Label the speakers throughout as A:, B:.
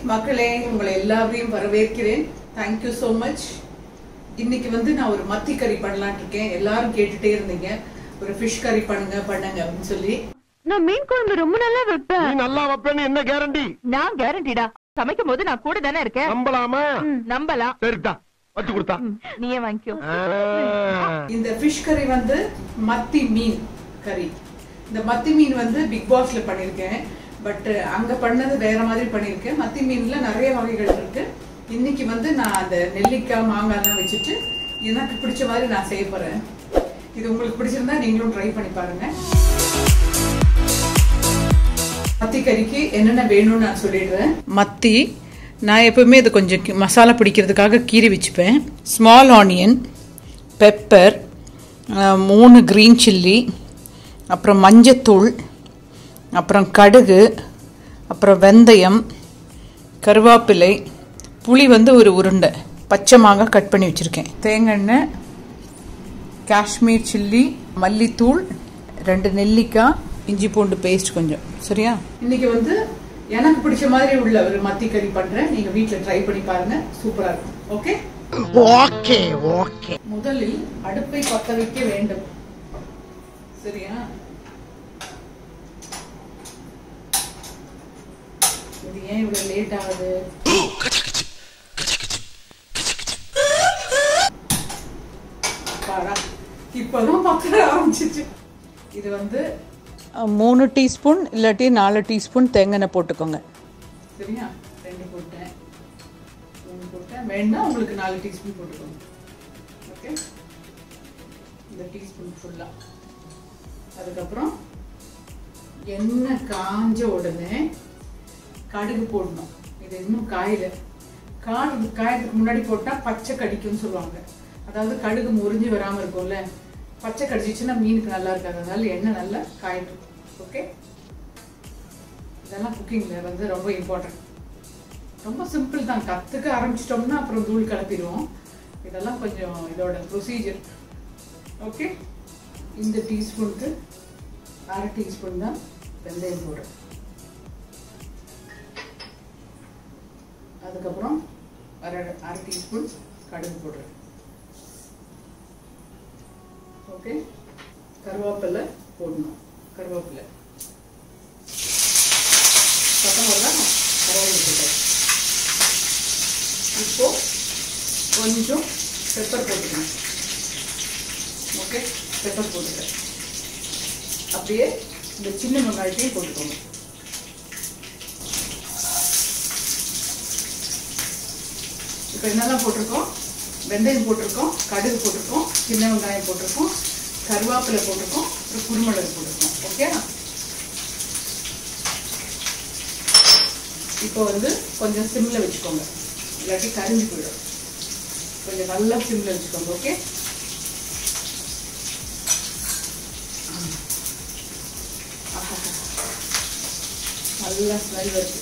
A: மக்களே உங்களை எல்லாரையும் வரவேற்கிறேன் தேங்க்யூ so மச் இன்னைக்கு வந்து நான் ஒரு மத்தி கறி பண்ணலாம்னு இருக்கேன் எல்லாரும் கேட்டுட்டே இருந்தீங்க ஒரு ஃபிஷ் கறி பண்ணுங்க பண்ணுங்க அப்படின்னு சொல்லி
B: நான் மீன் குழம்பு ரொம்ப நல்லா
C: நீ
B: வைப்பேன்
C: நல்லா வைப்பேன்னு என்ன கேரண்டி
B: நான் கேரண்டிடா சமைக்கும் போது நான் கூட தானே இருக்கேன்
C: நம்பலாமா
B: ம், நம்பலாம்
C: சரிதா வச்சு கொடுத்தா
B: ம், நீயே வாங்கிக்கோ
C: ஆ.
A: இந்த ஃபிஷ் கறி வந்து மத்தி மீன் கறி இந்த மத்தி மீன் வந்து பிக் பாஸ்ல பண்ணியிருக்கேன் பட் அங்க பண்ணது வேற மாதிரி பண்ணியிருக்கேன் மத்தி மீன்ல நிறைய வகைகள் இருக்கு இன்னைக்கு வந்து நான் அந்த நெல்லிக்காய் மாங்காய்லாம் வச்சுட்டு எனக்கு பிடிச்ச மாதிரி நான் செய்ய போறேன் இது உங்களுக்கு பிடிச்சிருந்தா நீங்களும் ட்ரை பண்ணி பாருங்க மத்தி கறிக்கு என்னென்ன வேணும்னு நான் சொல்லிடுறேன் மத்தி நான் எப்பவுமே இது கொஞ்சம் கி- மசாலா பிடிக்கிறதுக்காக கீறி வச்சுப்பேன் ஸ்மால் ஆனியன் பெப்பர் மூணு க்ரீன் சில்லி அப்புறம் மஞ்சத்தூள் அப்புறம் கடுகு அப்புறம் வெந்தயம் கருவேப்பிலை புளி வந்து ஒரு உருண்டை பச்சை மாங்காய் கட் பண்ணி வச்சுருக்கேன் தேங்காய் எண்ணெய் காஷ்மீர் சில்லி மல்லித்தூள் ரெண்டு நெல்லிக்காய் இஞ்சி பூண்டு பேஸ்ட் கொஞ்சம் சரியா இன்னைக்கு வந்து எனக்கு பிடிச்ச மாதிரி உள்ள ஒரு மத்தி கறி பண்றேன் நீங்க வீட்ல ட்ரை பண்ணி பாருங்க சூப்பரா இருக்கும் ஓகே
C: ஓகே ஓகே
A: முதலில் அடுப்பை பத்த வைக்க வேண்டும் சரியா இது ஏன் இவ்வளவு லேட் ஆகுது அப்பாடா இப்பதான் பத்த ஆரம்பிச்சிச்சு இது வந்து மூணு டீஸ்பூன் இல்லாட்டி நாலு டீஸ்பூன் தேங்காய் போட்டுக்கோங்க சரியா ரெண்டு போட்டேன் மூணு போட்டேன் வேணா உங்களுக்கு நாலு டீஸ்பூன் போட்டுக்கோங்க ஓகே இந்த டீஸ்பூன் ஃபுல்லாக அதுக்கப்புறம் எண்ணெய் காஞ்ச உடனே கடுகு போடணும் இது இன்னும் காயல காடு காயத்துக்கு முன்னாடி போட்டால் பச்சை கடிக்கும்னு சொல்லுவாங்க அதாவது கடுகு முறிஞ்சு வராமல் இருக்கும்ல பச்சை கடிச்சிச்சுன்னா மீனுக்கு நல்லா இருக்காது அதனால எண்ணெய் நல்லா காயட்டும் ஓகே இதெல்லாம் குக்கிங்கில் வந்து ரொம்ப இம்பார்ட்டன்ட் ரொம்ப சிம்பிள் தான் கற்றுக்க ஆரம்பிச்சிட்டோம்னா அப்புறம் தூள் கலப்பிடுவோம் இதெல்லாம் கொஞ்சம் இதோட ப்ரொசீஜர் ஓகே இந்த டீஸ்பூனுக்கு அரை டீஸ்பூன் தான் வெந்தயம் போடுறேன் அதுக்கப்புறம் அரை அரை டீஸ்பூன் கடுகு போடுறேன் ஓகே கருவேப்பிலை போடணும் கருவேப்பிலை பத்தொம்பது கருவேப்பிலை போட்டேன் இப்போ கொஞ்சம் பெப்பர் போட்டுக்கணும் ஓகே பெப்பர் போட்டுக்கிறேன் அப்படியே இந்த சின்ன வெங்காயத்தையும் போட்டுக்கோங்க இப்போ என்னெல்லாம் போட்டிருக்கோம் வெந்தயம் போட்டிருக்கோம் கடுகு போட்டிருக்கோம் சின்ன வெங்காயம் போட்டிருக்கோம் கருவேப்பிலை போட்டிருக்கோம் அப்புறம் குருமிளகு போட்டிருக்கோம் ஓகே இப்போ வந்து கொஞ்சம் சிம்மில் வச்சுக்கோங்க இல்லாட்டி கரிஞ்சு போயிடும் கொஞ்சம் நல்லா சிம்மில் வச்சுக்கோங்க ஓகே நல்லா ஸ்மெல் வருது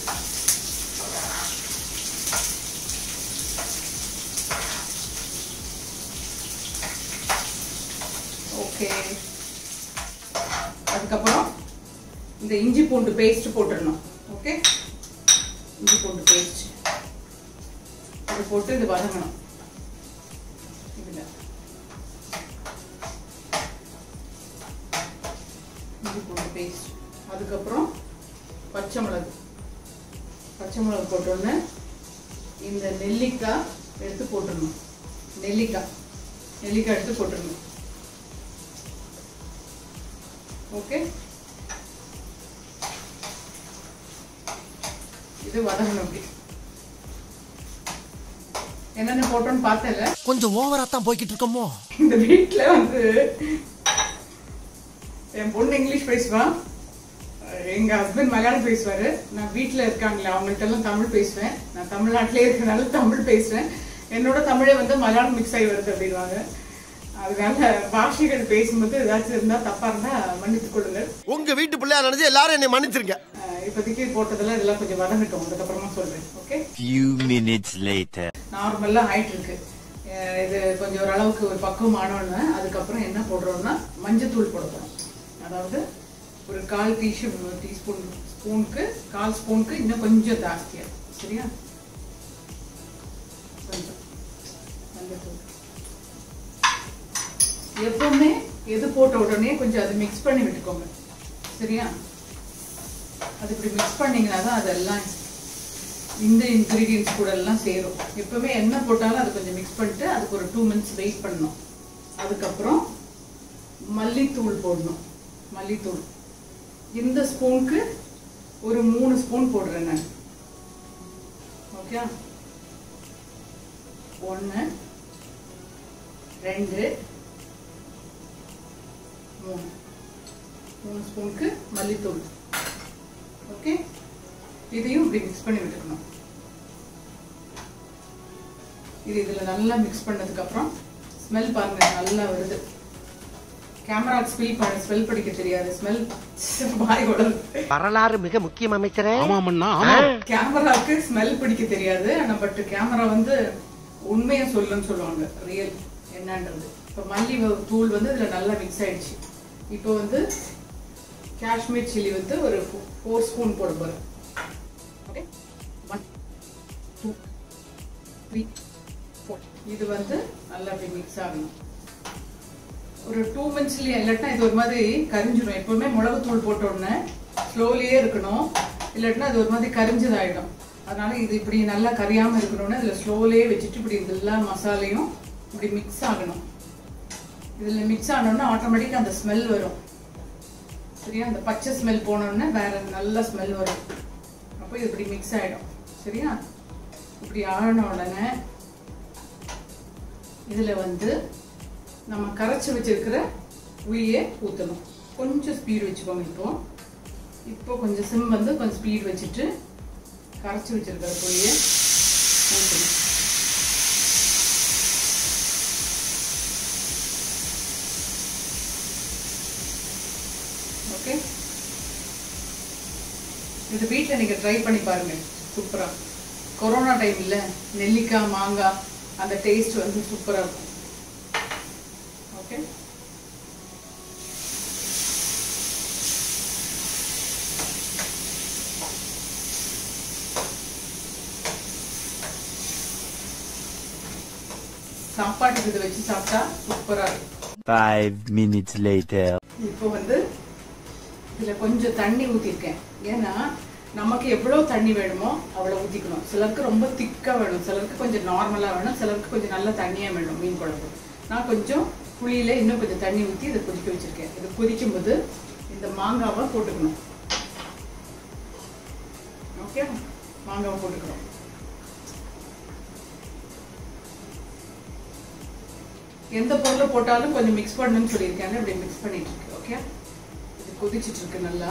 A: ஓகே அதுக்கப்புறம் இந்த இஞ்சி பூண்டு பேஸ்ட் போட்டுடணும் ஓகே இஞ்சி பூண்டு பேஸ்ட் இது போட்டு இது வதங்கணும் இதில் இஞ்சி பூண்டு பேஸ்ட் அதுக்கப்புறம் பச்சை மிளகு பச்சை மிளகு போட்டோன்னே இந்த நெல்லிக்காய் எடுத்து போட்டுடணும் நெல்லிக்காய் நெல்லிக்காய் எடுத்து போட்டுடணும் ஓகே இது வதங்கணும் அப்படி என்னென்ன போட்டோன்னு பார்த்தேன்ல
D: கொஞ்சம் ஓவரா தான் போய்கிட்டு இருக்கோமோ
A: இந்த வீட்ல வந்து என் பொண்ணு இங்கிலீஷ் பேசுவான் எங்க ஹஸ்பண்ட் மலையாளம் பேசுவாரு நான் வீட்ல இருக்காங்களே அவங்கள்ட்ட எல்லாம் தமிழ் பேசுவேன் நான் தமிழ்நாட்டிலே இருக்கனால தமிழ் பேசுவேன் என்னோட தமிழே வந்து மலையாளம் மிக்ஸ் ஆகி வருது அப்படின்வாங்க அதனால பாஷைகள் பேசும்போது ஏதாச்சும் இருந்தா தப்பா இருந்தா மன்னித்துக் கொள்ளுங்கள்
D: உங்க வீட்டு பிள்ளையா நினைச்சு எல்லாரும் என்னை மன்னிச்சிருங்க
A: அஹ் இப்போதைக்கு போட்டதெல்லாம் இதெல்லாம் கொஞ்சம் வதங்கட்டும் அதுக்கப்புறமா சொல்றேன் ஓகே
E: Few minutes later.
A: நார்மலாக ஆயிட்டு இருக்கு அஹ் இது கொஞ்சம் ஓரளவுக்கு ஒரு பக்குவம் ஆனோன்னு அதுக்கப்புறம் என்ன போடுறோம்னா மஞ்சத்தூள் போட போறோம் அதாவது ஒரு கால் டீஸ்பூன் டீஸ்பூன் ஸ்பூனுக்கு கால் ஸ்பூனுக்கு இன்னும் கொஞ்சம் ஜாஸ்தியாக சரியா கொஞ்சம் மஞ்சத்தூள் எப்பவுமே எது போட்ட உடனே கொஞ்சம் அதை மிக்ஸ் பண்ணி விட்டுக்கோங்க சரியா அது இப்படி மிக்ஸ் பண்ணீங்கன்னா தான் அதெல்லாம் இந்த இன்க்ரீடியன்ஸ் கூட எல்லாம் சேரும் எப்பவுமே என்ன போட்டாலும் அது கொஞ்சம் மிக்ஸ் பண்ணிட்டு அதுக்கு ஒரு டூ மினிட்ஸ் வெயிட் பண்ணணும் அதுக்கப்புறம் மல்லித்தூள் போடணும் மல்லித்தூள் இந்த ஸ்பூனுக்கு ஒரு மூணு ஸ்பூன் போடுறேன் நான் ஓகே ஒன்று ரெண்டு மூணு மூணு ஸ்பூனுக்கு மல்லித்தூள் ஓகே இதையும் இப்படி மிக்ஸ் பண்ணி விட்டுக்கணும் இது இதில் நல்லா மிக்ஸ் பண்ணதுக்கப்புறம் ஸ்மெல் பாருங்க நல்லா வருது கேமரா ஸ்மெல் பண்ண ஸ்மெல் படிக்க தெரியாது ஸ்மெல் வாய் உடல்
C: வரலாறு மிக முக்கியம் அமைச்சரே
A: கேமராக்கு ஸ்மெல் பிடிக்க தெரியாது ஆனா பட் கேமரா வந்து உண்மையை சொல்லுன்னு சொல்லுவாங்க ரியல் என்னன்றது இப்போ மல்லி வ- தூள் வந்து இதுல நல்லா மிக்ஸ் ஆயிடுச்சு இப்போ வந்து காஷ்மீர் சில்லி வந்து ஒரு ஃபோர் ஸ்பூன் போட போறேன் okay one two three four இது வந்து நல்லா அப்படி மிக்ஸ் ஆகணும் ஒரு டூ மினிட்ஸ்லயே இல்லாட்டினா இது ஒரு மாதிரி கரிஞ்சிடும் எப்பவுமே மிளகுத்தூள் போட்ட உடனே ஸ்லோலியே இருக்கணும் இல்லாட்டினா அது ஒரு மாதிரி கரிஞ்சதாயிடும் அதனால இது இப்படி நல்லா கரியாம இருக்கணும்னா இதுல ஸ்லோலியே வச்சுட்டு இப்படி எல்லா மசாலையும் இப்படி மிக்ஸ் ஆகணும் இதுல மிக்ஸ் ஆனோம்னா ஆட்டோமேட்டிக்கா அந்த ஸ்மெல் வரும் சரியா அந்த பச்சை ஸ்மெல் போனோடனே வேற நல்ல ஸ்மெல் வரும் அப்போ இது இப்படி மிக்ஸ் ஆயிடும் சரியா இப்படி ஆன உடனே இதுல வந்து நம்ம கரைச்சி வச்சிருக்கிற புளியை ஊற்றணும் கொஞ்சம் ஸ்பீடு வச்சுக்கோங்க இப்போ இப்போ கொஞ்சம் சிம் வந்து கொஞ்சம் ஸ்பீடு வச்சுட்டு கரைச்சி வச்சிருக்கிற புளியை ஊற்றணும் ஓகே இது வீட்டில் நீங்கள் ட்ரை பண்ணி பாருங்க சூப்பராக கொரோனா டைம்ல நெல்லிக்காய் மாங்காய் அந்த டேஸ்ட் வந்து சூப்பராக இருக்கும் ஓகே சாப்பாட்டுக்கு இதை வச்சு சாப்பிட்டா சூப்பரா இருக்கும்
E: Five minutes later.
A: இப்போ வந்து இதுல கொஞ்சம் தண்ணி ஊத்திருக்கேன் ஏன்னா நமக்கு எவ்வளவு தண்ணி வேணுமோ அவ்வளவு ஊத்திக்கணும் சிலருக்கு ரொம்ப திக்கா வேணும் சிலருக்கு கொஞ்சம் நார்மலா வேணும் சிலருக்கு கொஞ்சம் நல்ல தண்ணியா வேணும் மீன் குழம்பு நான் கொஞ்சம் புளியில இன்னும் கொஞ்சம் தண்ணி ஊத்தி இதை கொதிக்க வச்சிருக்கேன் இது கொதிக்கும் போது இந்த மாங்காவை போட்டுக்கணும் ஓகே மாங்காவை போட்டுக்கிறோம் எந்த பொருளை போட்டாலும் கொஞ்சம் மிக்ஸ் பண்ணணும்னு சொல்லியிருக்காங்க அப்படி மிக்ஸ் பண்ணிட்டு இருக்கு ஓகே இது கொதிச்சிட்டு இருக்கு நல்லா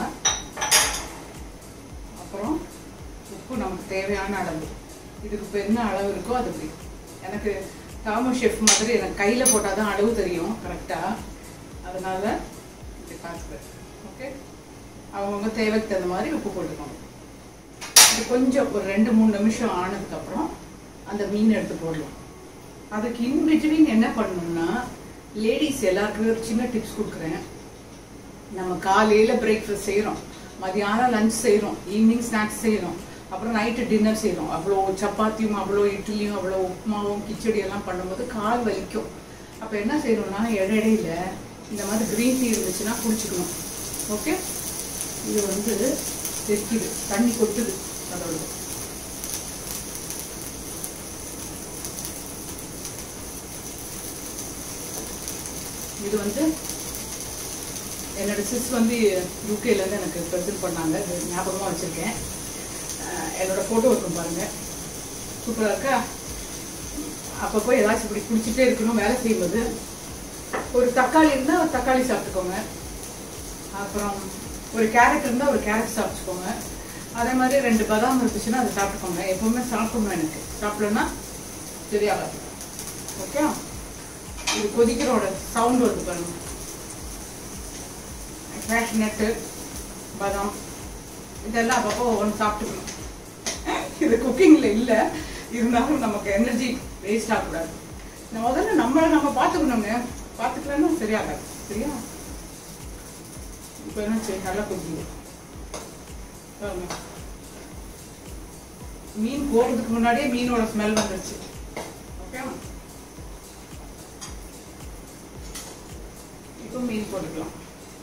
A: அப்புறம் உப்பு நமக்கு தேவையான அளவு இதுக்கு இப்போ என்ன அளவு இருக்கோ அது இப்படி எனக்கு தாமஸ் ஷெஃப் மாதிரி எனக்கு கையில் போட்டால் தான் அளவு தெரியும் கரெக்டாக அதனால இப்படி பார்த்துக்கிறேன் ஓகே அவங்கவுங்க தேவைக்கு தகுந்த மாதிரி உப்பு போட்டுக்கோங்க இது கொஞ்சம் ஒரு ரெண்டு மூணு நிமிஷம் ஆனதுக்கப்புறம் அந்த மீன் எடுத்து போடலாம் அதுக்கு இன் பிட்வீன் என்ன பண்ணணும்னா லேடிஸ் எல்லாருக்குமே ஒரு சின்ன டிப்ஸ் கொடுக்குறேன் நம்ம காலையில் பிரேக்ஃபாஸ்ட் செய்கிறோம் மதியானம் லஞ்ச் செய்கிறோம் ஈவினிங் ஸ்நாக்ஸ் செய்கிறோம் அப்புறம் நைட்டு டின்னர் செய்கிறோம் அவ்வளோ சப்பாத்தியும் அவ்வளோ இட்லியும் அவ்வளோ உப்புமாவும் கிச்சடி எல்லாம் பண்ணும்போது கால் வலிக்கும் அப்போ என்ன செய்யணும்னா இடையில இந்த மாதிரி க்ரீன் டீ இருந்துச்சுன்னா குடிச்சுக்கணும் ஓகே இது வந்து தெரிக்குது தண்ணி கொட்டுது அதோட இது வந்து என்னோட சிஸ் வந்து யூகேலேருந்து எனக்கு ப்ரெசென்ட் பண்ணாங்க இது ஞாபகமாக வச்சுருக்கேன் என்னோட ஃபோட்டோ இருக்கும் பாருங்க சூப்பராக இருக்கா அப்பப்போ ஏதாச்சும் இப்படி குடிச்சிட்டே இருக்கணும் வேலை செய்யும்போது ஒரு தக்காளி இருந்தால் ஒரு தக்காளி சாப்பிட்டுக்கோங்க அப்புறம் ஒரு கேரட் இருந்தால் ஒரு கேரட் சாப்பிட்டுக்கோங்க அதே மாதிரி ரெண்டு பதாம் இருந்துச்சுன்னா அதை சாப்பிட்டுக்கோங்க எப்பவுமே சாப்பிடணும் எனக்கு சாப்பிடலன்னா சரியாகாது ஓகே இது கொதிக்கிறோட சவுண்ட் வருது பாருங்க கேஷ் நட்டு பாதாம் இதெல்லாம் அப்பப்போ ஒன்று சாப்பிட்டுக்கணும் இது குக்கிங்கில் இல்லை இருந்தாலும் நமக்கு எனர்ஜி வேஸ்ட் ஆகக்கூடாது நம்ம முதல்ல நம்மளை நம்ம பார்த்துக்கணுங்க பார்த்துக்கலன்னா சரியாகாது சரியா இப்போ என்ன சரி நல்லா கொதிக்குது பாருங்க மீன் போடுறதுக்கு முன்னாடியே மீனோட ஸ்மெல் வந்துருச்சு ஓகே இப்போ மீன் போட்டுக்கலாம்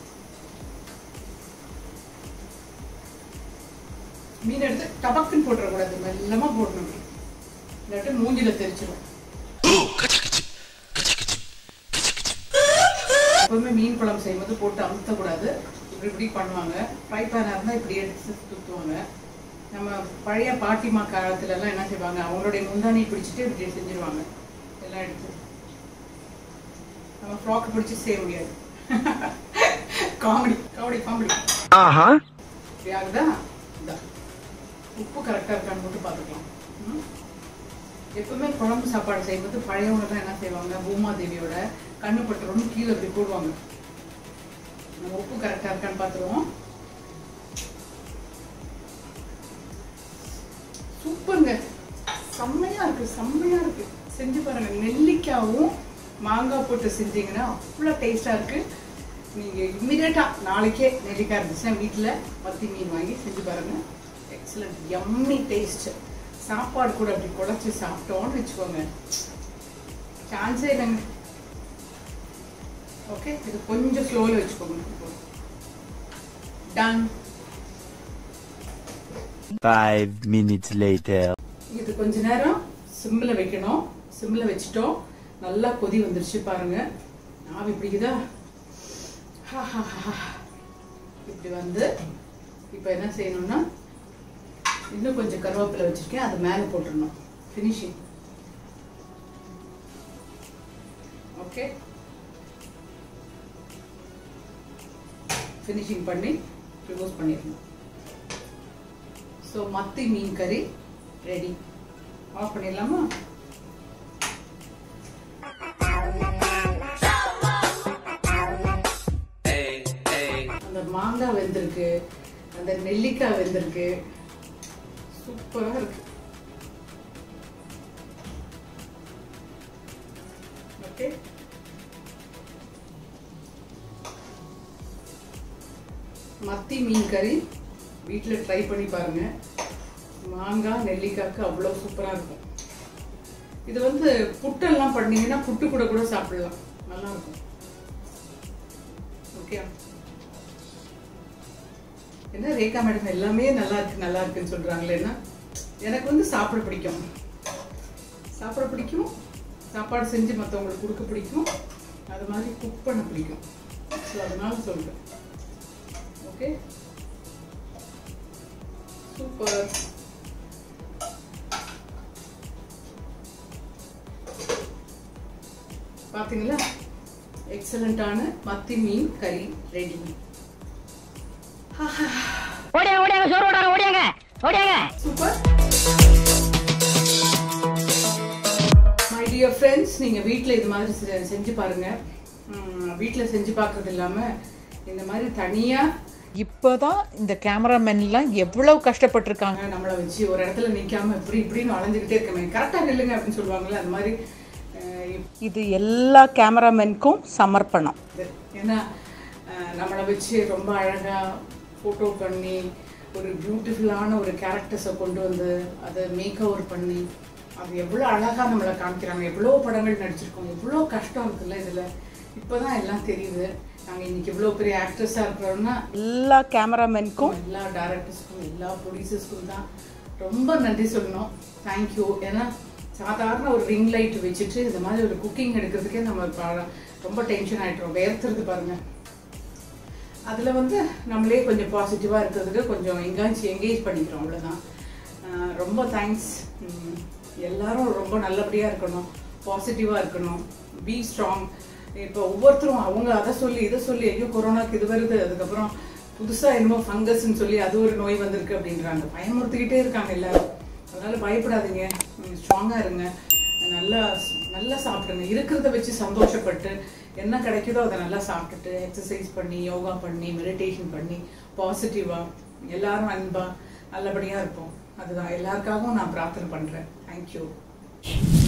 A: மீன் எடுத்து டபக்குன்னு போட்டுறக்கூடாது மெல்லமா போடணும் இல்லாட்டி மூஞ்சில தெரிச்சிடும் எப்பவுமே மீன் குழம்பு செய்யும்போது போட்டு அமுத்தக்கூடாது இப்படி இப்படி பண்ணுவாங்க ஃப்ரை பேனாக இருந்தால் இப்படி எடுத்து சுற்றுவாங்க நம்ம பழைய பாட்டிமா காலத்துல எல்லாம் என்ன செய்வாங்க அவங்களுடைய முந்தானி பிடிச்சிட்டு இப்படி செஞ்சிருவாங்க எல்லாம் எடுத்து நம்ம ஃப்ராக் பிடிச்சி செய்ய முடியாது காமெடி காமெடி காமெடி
C: ஆஹா
A: இப்படி ஆகுதா இதான் உப்பு கரெக்டாக இருக்கான்னு மட்டும் பார்த்துக்கலாம் ம். எப்பவுமே குழம்பு சாப்பாடு செய்யும்போது பழையவங்க தான் என்ன செய்வாங்க பூமாதேவியோட கண்ணு பட்டுறோம்னு கீழே இப்படி போடுவாங்க நம்ம உப்பு கரெக்டாக இருக்கான்னு பார்த்துருவோம் சூப்பருங்க செம்மையா இருக்கு செம்மையா இருக்கு செஞ்சு பாருங்க நெல்லிக்காவும் மாங்காய் போட்டு செஞ்சீங்கன்னா அவ்வளோ டேஸ்டா இருக்கு நீங்க இம்மிடியட்டா நாளைக்கே நெல்லிக்காய் இருந்துச்சுன்னா வீட்டில் மத்தி மீன் வாங்கி செஞ்சு பாருங்க எக்ஸலண்ட் எம்மி டேஸ்ட் சாப்பாடு கூட அப்படி குழச்சி சாப்பிட்டோம்னு வச்சுக்கோங்க சான்ஸே இல்லைங்க ஓகே இது கொஞ்சம் ஸ்லோவில் வச்சுக்கோங்க டன்
E: Five minutes later.
A: இது கொஞ்ச நேரம் சிம்மில் வைக்கணும் சிம்மில் வச்சுட்டோம் நல்லா கொதி வந்துருச்சு பாருங்க ஆவி பிடிக்குதா ஹா, ஹா, ஹா, ஹா. இப்படி வந்து இப்போ என்ன செய்யணும்னா இன்னும் கொஞ்சம் கருவேப்பிலை வச்சிருக்கேன் அது மேலே போட்டுடணும் ஃபினிஷிங் ஓகே ஃபினிஷிங் பண்ணி ரிமூவ் பண்ணிடணும் ஸோ மத்தி மீன் கறி ரெடி ஆஃப் பண்ணிடலாமா அந்த மாங்காய் வெந்திருக்கு அந்த நெல்லிக்காய் வெந்திருக்கு சூப்பரா இருக்கு ஓகே மத்தி மீன் கறி வீட்டில் ட்ரை பண்ணி பாருங்க மாங்காய் நெல்லிக்காய்க்கு அவ்வளோ சூப்பராக இருக்கும் இது வந்து புட்டெல்லாம் பண்ணீங்கன்னா புட்டு கூட கூட சாப்பிடலாம் நல்லா இருக்கும் ஓகே என்ன ரேகா மேடம் எல்லாமே நல்லா இருக்கு நல்லா இருக்குன்னு சொல்றாங்களேன்னா எனக்கு வந்து சாப்பிட பிடிக்கும் சாப்பிட பிடிக்கும் சாப்பாடு செஞ்சு மற்றவங்களுக்கு கொடுக்க பிடிக்கும் அது மாதிரி குக் பண்ண பிடிக்கும் ஸோ அதனால சொல்றேன் ஓகே சூப்பர் பாத்தீங்களா எக்ஸலண்டான மத்தி மீன் கறி ரெடி
F: ஓடியாங்க ஓடியாங்க சோறு ஓடாங்க ஓடியாங்க ஓடியாங்க
A: சூப்பர் மை டியர் ஃப்ரெண்ட்ஸ் நீங்கள் வீட்டில் இது மாதிரி செ- செஞ்சு பாருங்க வீட்டில் செஞ்சு பார்க்கறது இல்லாமல் இந்த மாதிரி தனியாக
G: இப்போதான் இந்த கேமராமேன்லாம் எவ்வளவு கஷ்டப்பட்டிருக்காங்க
A: நம்மளை வச்சு ஒரு இடத்துல நிற்காம இப்படி இப்படின்னு வளைஞ்சிக்கிட்டே இருக்கமே கரெக்டாக நில்லுங்க அப்படின்னு சொல்லுவாங்கல்ல அது மாதிரி அஹ், இப்ப
G: இது எல்லா கேமராமேனுக்கும் சமர்ப்பணம்
A: இது. ஏன்னா அஹ், நம்மளை வச்சு ரொம்ப அழகாக ஃபோட்டோ பண்ணி ஒரு பியூட்டிஃபுல்லான ஒரு கேரக்டர்ஸை கொண்டு வந்து அதை மேக் ஓவர் பண்ணி அது எவ்வளோ அழகாக நம்மளை காமிக்கிறாங்க எவ்வளோ படங்கள் நடிச்சிருக்கோம் எவ்வளோ கஷ்டம் இருக்குல்ல இதில் இப்போ தான் எல்லாம் தெரியுது நாங்கள் இன்னைக்கு இவ்வளோ பெரிய ஆக்ட்ரஸாக இருக்கிறோம்னா
G: எல்லா கேமராமேனுக்கும்
A: எல்லா டேரக்டர்ஸ்க்கும் எல்லா ப்ரொடியூசர்ஸ்க்கும் தான் ரொம்ப நன்றி சொல்லணும் தேங்க்யூ ஏன்னா சாதாரண ஒரு ரிங் லைட் வச்சுட்டு இந்த மாதிரி ஒரு குக்கிங் எடுக்கிறதுக்கே நம்ம ப- ரொம்ப டென்ஷன் ஆயிட்டோம் வேர்த்துறது பாருங்க அதில் வந்து நம்மளே கொஞ்சம் பாசிட்டிவாக இருக்கிறதுக்கு கொஞ்சம் எங்கேயாச்சும் என்கேஜ் பண்ணிக்கிறோம் அவ்வளோதான் ஆஹ் ரொம்ப தேங்க்ஸ் எல்லாரும் ரொம்ப நல்லபடியாக இருக்கணும் பாசிட்டிவாக இருக்கணும் பி ஸ்ட்ராங் இப்போ ஒவ்வொருத்தரும் அவங்க அதை சொல்லி இதை சொல்லி ஐயோ கொரோனாக்கு இது வருது அதுக்கப்புறம் புதுசாக என்னமோ ஃபங்கஸ்ன்னு சொல்லி அது ஒரு நோய் வந்திருக்கு அப்படின்றாங்க பயமுறுத்திக்கிட்டே இருக்காங்க எல்லாரும் அதனால பயப்படாதீங்க ஸ்ட்ராங்காக இருங்க நல்லா நல்லா சாப்பிடுங்க இருக்கிறத வச்சு சந்தோஷப்பட்டு என்ன கிடைக்குதோ அதை நல்லா சாப்பிட்டுட்டு எக்ஸசைஸ் பண்ணி யோகா பண்ணி மெடிடேஷன் பண்ணி பாசிட்டிவாக எல்லாரும் அன்பா நல்லபடியாக இருப்போம் அதுதான் எல்லாருக்காகவும் நான் பிரார்த்தனை பண்ணுறேன் தேங்க்யூ